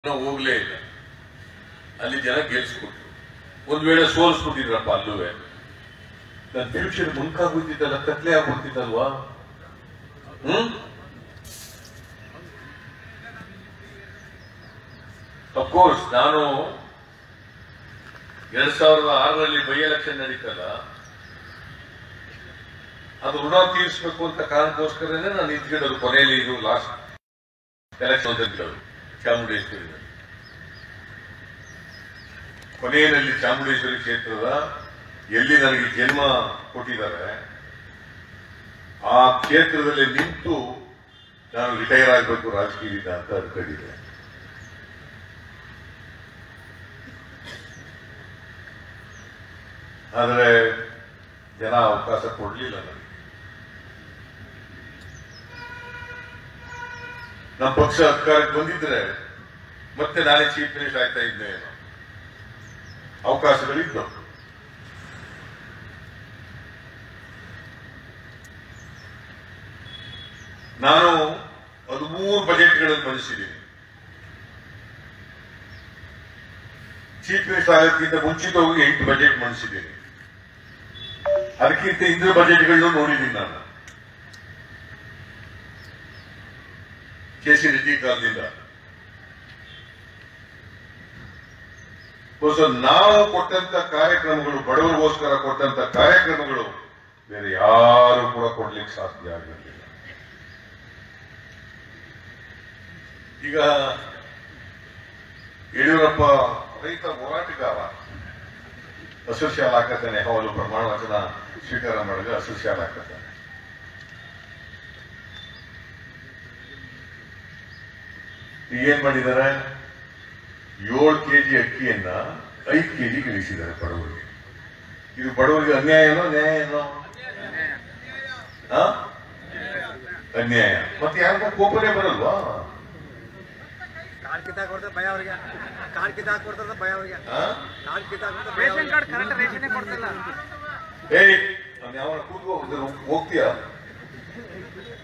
ನಾವು ಹೋಗ್ಲೇ ಇಲ್ಲ ಅಲ್ಲಿ ಜನ ಗೆಲ್ಸ್ಕೊಟ್ರು ಒಂದ್ ವೇಳೆ ಸೋಲ್ಸ್ಬಿಟ್ಟಿದ್ರಪ್ಪ ಅಲ್ಲುವೆ ನನ್ನ ಫ್ಯೂಚರ್ ಮುಂಕಾಗೋಯ್ತಿದ್ದಲ್ಲ ಕತ್ಲೆ ಆಗ್ಬಿಡ್ತಿದ್ದಲ್ವಾ ಹ್ಮ್ ಅಫ್ಕೋರ್ಸ್ ನಾನು ಎರಡ್ ಸಾವಿರದ ಆರರಲ್ಲಿ ಬೈ ಎಲೆಕ್ಷನ್ ನಡೀತಲ್ಲ ಅದು ಋಣ ತೀರಿಸಬೇಕು ಅಂತ ಕಾರಣಕ್ಕೋಸ್ಕರನೇ ನಾನು ನಿಂತ್ಕೊಳ್ಳೋದು ಕೊನೆಯಲ್ಲಿ ಇದು ಲಾಸ್ಟ್ ಎಲೆಕ್ಷನ್ ಅಂತ ಚಾಮುಂಡೇಶ್ವರಿ ಕೊನೆಯಲ್ಲಿ ಚಾಮುಂಡೇಶ್ವರಿ ಕ್ಷೇತ್ರದ ಎಲ್ಲಿ ನನಗೆ ಜನ್ಮ ಕೊಟ್ಟಿದ್ದಾರೆ ಆ ಕ್ಷೇತ್ರದಲ್ಲಿ ನಿಂತು ನಾನು ರಿಟೈರ್ ಆಗಬೇಕು ರಾಜಕೀಯದಿಂದ ಅಂತ ಅನ್ಕೊಂಡಿದ್ದೆ ಆದರೆ ಜನ ಅವಕಾಶ ಕೊಡ್ಲಿಲ್ಲ ನನಗೆ ನಮ್ಮ ಪಕ್ಷ ಅಧಿಕಾರಕ್ಕೆ ಬಂದಿದ್ರೆ ಮತ್ತೆ ನಾನೇ ಚೀಫ್ ಮಿನಿಸ್ಟರ್ ಆಗ್ತಾ ಇದ್ದೆ ಏನೋ. ಅವಕಾಶಗಳಿದ್ದು ನಾನು ಹದಿಮೂರು ಬಜೆಟ್ಗಳನ್ನು ಮಂಡಿಸಿದ್ದೀನಿ ಚೀಫ್ ಮಿನಿಸ್ಟರ್ ಆಗೋದಕ್ಕಿಂತ ಮುಂಚಿತವಾಗಿ ಎಂಟು ಬಜೆಟ್ ಮಂಡಿಸಿದ್ದೀನಿ ಅದಕ್ಕಿಂತ ಇಂದ್ರ ಬಜೆಟ್ಗಳನ್ನು ನೋಡಿದ್ದೀನಿ ನಾನು ಕೆ ಸಿ ರೆಡ್ಡಿ ಕಾಲದಿಂದ ಸೊ ನಾವು ಕೊಟ್ಟಂತ ಕಾರ್ಯಕ್ರಮಗಳು ಬಡವರಿಗೋಸ್ಕರ ಕೊಟ್ಟಂತ ಕಾರ್ಯಕ್ರಮಗಳು ಬೇರೆ ಯಾರು ಕೂಡ ಕೊಡ್ಲಿಕ್ಕೆ ಸಾಧ್ಯ ಆಗಿರಲಿಲ್ಲ ಈಗ ಯಡಿಯೂರಪ್ಪ ರೈತ ಹೋರಾಟಗಾರ ಹಸಿರು ಶಾಲೆ ಹಾಕತಾನೆ ಅವಳು ಪ್ರಮಾಣ ವಚನ ಸ್ವೀಕಾರ ಮಾಡಿದ್ರೆ ಹಸಿರು ಶಾಲೆ ಹಾಕತಾನೆ ಈಗ ಏನ್ ಮಾಡಿದ್ದಾರೆ ಏಳು ಕೆಜಿ ಅಕ್ಕಿಯನ್ನ ಐದು ಕೆಜಿ ಇಳಿಸಿದ್ದಾರೆ ಬಡವರಿಗೆ ಇದು ಬಡವರಿಗೆ ಅನ್ಯಾಯನೋ ನ್ಯಾಯನೋ ಆ? ಅನ್ಯಾಯ ಮತ್ತೆ ಯಾರಿಗೂ ಕೋಪನೇ ಬರಲ್ವಾ ಕಾರ್ಡ್ ಕಿತ್ತಾಕ್ ಕೊಡ್ತಾರೆ ಭಯ ಅವ್ರಿಗೆ ಕಾರ್ಡ್ ಕಿತ್ತಾಕ್ ಕೊಡ್ತಾರೆ ಭಯ ಅವ್ರಿಗೆ ಆ? ಕಾರ್ಡ್ ಕಿತ್ತಾಕ್ ಕೊಡ್ತಾರೆ ಭಯ ರೇಷನ್ ಕಾರ್ಡ್ ಕರೆಕ್ಟ್ ರೇಷನ್ ಕೊಡ್ತಿಲ್ಲ ಏಯ್ ನಾನು ಯಾವ ಕೂತ್ಕೋ ಹೋಗ್ತೀಯಾ